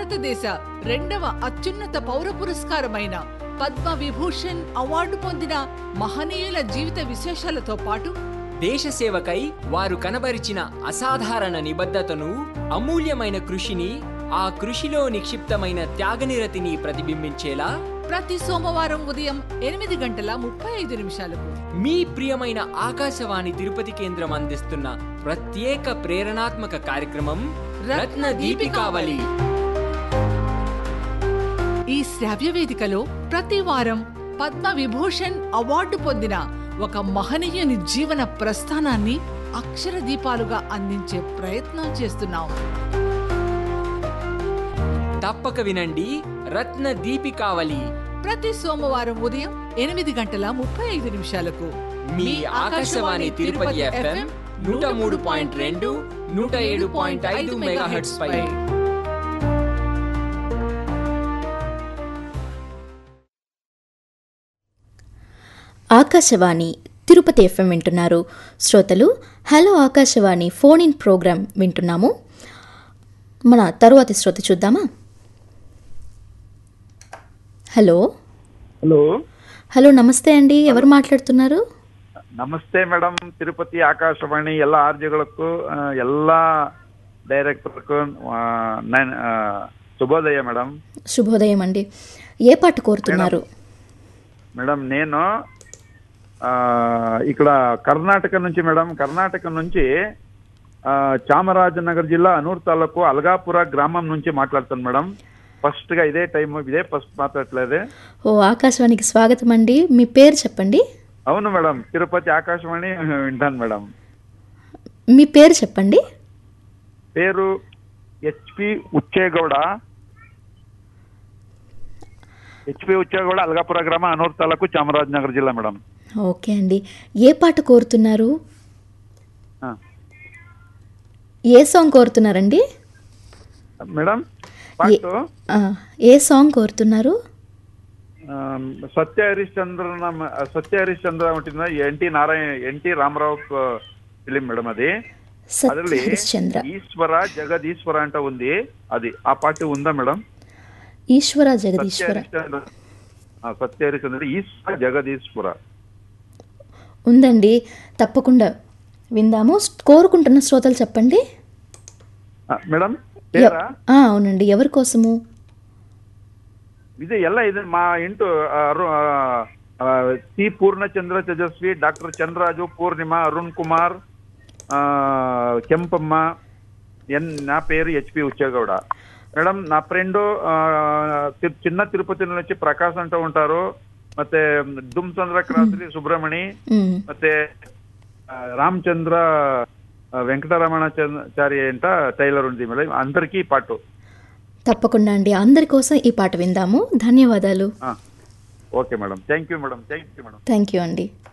భారతదేశ రెండవ అత్యున్నత పౌర పురస్కారమైన పద్మ విభూషణ్ అవార్డు పొందిన మహనీయుల జీవిత విశేషాలతో పాటు దేశ సేవకై వారు కనబరిచిన అసాధారణ నిబద్ధతను అమూల్యమైన కృషిని ఆ కృషిలో నిక్షిప్తమైన త్యాగనిరతిని ప్రతిబింబించేలా ప్రతి సోమవారం ఉదయం ఎనిమిది గంటల ముప్పై ఐదు నిమిషాలకు మీ ప్రియమైన ఆకాశవాణి తిరుపతి కేంద్రం అందిస్తున్న ప్రత్యేక ప్రేరణాత్మక కార్యక్రమం రత్న దీపికావళి ఈ శ్రావ్య వేదికలో ప్రతి వారం పద్మ విభూషణ్ అవార్డు పొందిన ఒక మహనీయుని జీవన ప్రస్థానాన్ని అక్షర దీపాలుగా అందించే ప్రయత్నం చేస్తున్నాం తప్పక వినండి రత్న దీపికావళి ప్రతి సోమవారం ఉదయం ఎనిమిది గంటల ముప్పై ఐదు నిమిషాలకు మీ ఆకాశవాణి తిరుపతి ఎఫ్ఎం నూట మూడు పాయింట్ రెండు నూట ఏడు పాయింట్ ఐదు మెగాహెట్స్ పై ఆకాశవాణి తిరుపతి ఎఫ్ఎం వింటున్నారు శ్రోతలు hello Akashvani phone in program వింటున్నాము మన తరువాతి శ్రోత చూద్దామా హలో హలో హలో నమస్తే అండి ఎవరు మాట్లాడుతున్నారు ನಮಸ್ತೆ ಮೇಡಮ್ ತಿರುಪತಿ ಆಕಾಶವಾಣಿ ಎಲ್ಲ ಆರ್ಜಿಗಳಕ್ಕೂ ಆ, ಎಲ್ಲ ಡೈರೆಕ್ಟರ್ಗೂ ಆ, ನನ್- ಆ, శుభోదయ మేడం శుభోదయం అండి ఏ పాట కోరుతున్నారు మేడం నేను ఆ, ఇక్కడ కర్ణాటక నుంచి మేడం కర్ణాటక నుంచి ఆ, చామరాజనగర్ జిల్లా అనూర్ తాలూకు అల్గాపుర గ్రామం నుంచి మాట్లాడుతాను మేడం ఫస్ట్ గా ఇదే టైం ఇదే ఫస్ట్ మాట్లాడలేదు ఓ ఆకాశవాణికి స్వాగతం అండి మీ పేరు చెప్పండి అవును మేడం తిరుపతి ఆకాశవాణి వింటాను మేడం మీ పేరు చెప్పండి పేరు హెచ్పి ఉచ్చేగౌడ హెచ్పి ఉచ్చేగౌడ అల్గాపుర గ్రామ అనూర్ తాలూకు చామరాజనగర్ జిల్లా మేడం ఓకే అండి ఏ పాట కోరుతున్నారు ఆ. ఏ సాంగ్ కోరుతున్నారండి మేడం పాటు ఆ, ఏ సాంగ్ కోరుతున్నారు ఆ, సత్య హరిశ్చంద్ర సత్య హరిశ్చంద్ర ఉంటుంది ఎన్టీ నారాయణ ఎన్టీ రామారావు ఫిలిం మేడం అది సత్య అದ್ರಲ್ಲಿ హరిశ్చంద్ర ఈశ్వర జగదీశ్వర అంట ఉంది అది ఆ పాట ఉందా మేడం ఈశ్వర సత్య జగదీశ్వర హరిశ్చంద్ర ఆ, సత్య హరిశ్చంద్ర ఈశ్వర జగదీశ్వర ఉందండి తప్పకుండా విందాము కోరుకుంటున్న శ్రోతలు చెప్పండి ఆ, మేడం ఎ- పేరా ఆ, అవునండి ఎవరి కోసము ಇದು ಎಲ್ಲ ಇದೆ ಮಾ ಇಂಟು ಆ, ಅರು- ಆ, ಆ, ಸಿ ಪೂರ್ಣಚಂದ್ರ ತೇಜಸ್ವಿ ಡಾಕ್ಟರ್ ಚಂದ್ರರಾಜು ಪೂರ್ಣಿಮಾ ಅರುಣ್ కుమార్ ఆ, ಕೆಂಪಮ್ಮ ఎన్ నా పేరు హెచ్పి ఉచ్చేగౌడ మేడం నా ఫ్రెండ్ చిన్న తిరుపతి నుంచి ప్రకాశ్ అంటూ ఉంటారు ಮತ್ತೆ ದುಮ್ಚಂದ್ರ ಕ್ರಾಂತಿ ಸುಬ್ರಹ್ಮಣಿ ఉమ్, ಮತ್ತೆ ఆ, రామచంద్ర ఆ, వెంకటరమణాచారి అంట టైలర్ ఉంది మేడం అందరికీ ఈ పాటు తప్పకుండా అండి అందరి కోసం ఈ పాట విందాము ధన్యవాదాలు okay madam thank you madam thank you madam thank you అండి